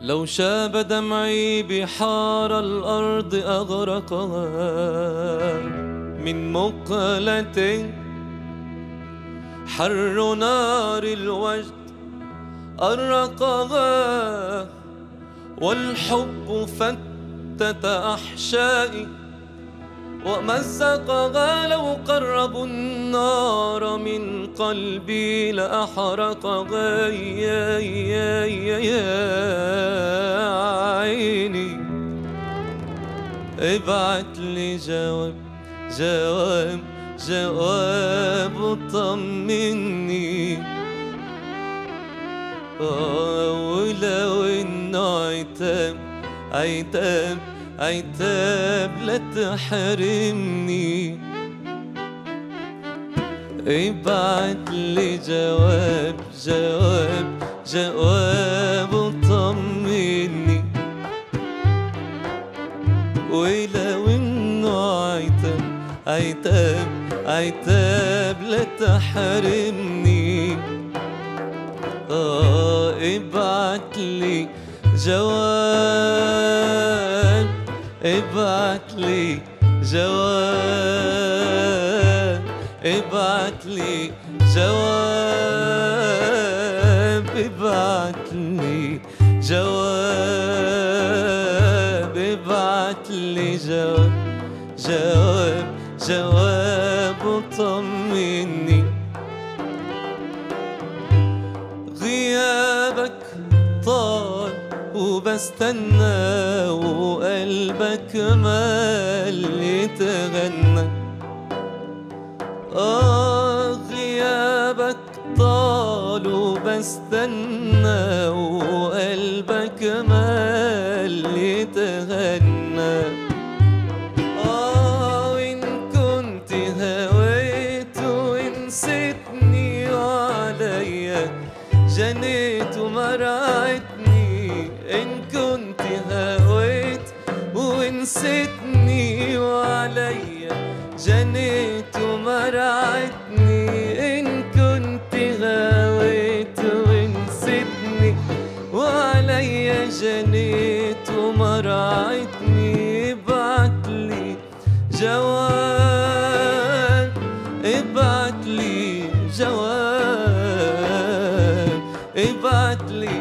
لو شاب دمعي بحار الأرض أغرقها من مقلة حر نار الوجد أرقها والحب فتت أحشائي ومزقها لو قربوا النار من قلبي لأحرقها يا يا يا يا عيني ابعت لي جواب جواب جواب طمني آه ولو انه عتاب عتاب عتاب لا تحرمني ابعت لي جواب جواب جواب طمني ولو انه عتاب عتاب عتاب لا تحرمني اه ابعت لي جواب ابعت لي جواب ابعت لي جواب ابعت لي جواب ابعت لي جواب جواب جواب طمني غيابك طال وبستنى وقلبك مال يتغنى آه غيابك طال وبستنى وقلبك مال يتغنى آه وإن كنت هويت ونسيتني وعليا جنيت ومرعتني إن كنت هويت ونسيتني وعليا جنيت ومرعتني إن كنت غويت ونسيتني وعليا جنيت ومرعتني ابعتلي جواب ابعتلي جواب ابعتلي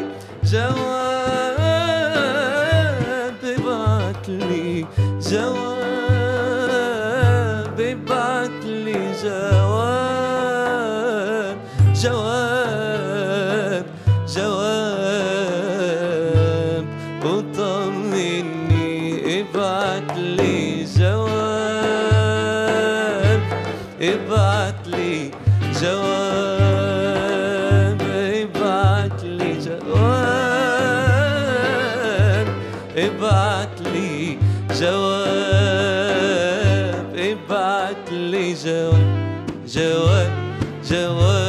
جواب ابعتلي جواب ابعتلي جواب جواب جواب وطمني ابعتلي جواب ابعتلي جواب ابعتلي جواب ابعتلي جواب ابعتلي جواب جواب جواب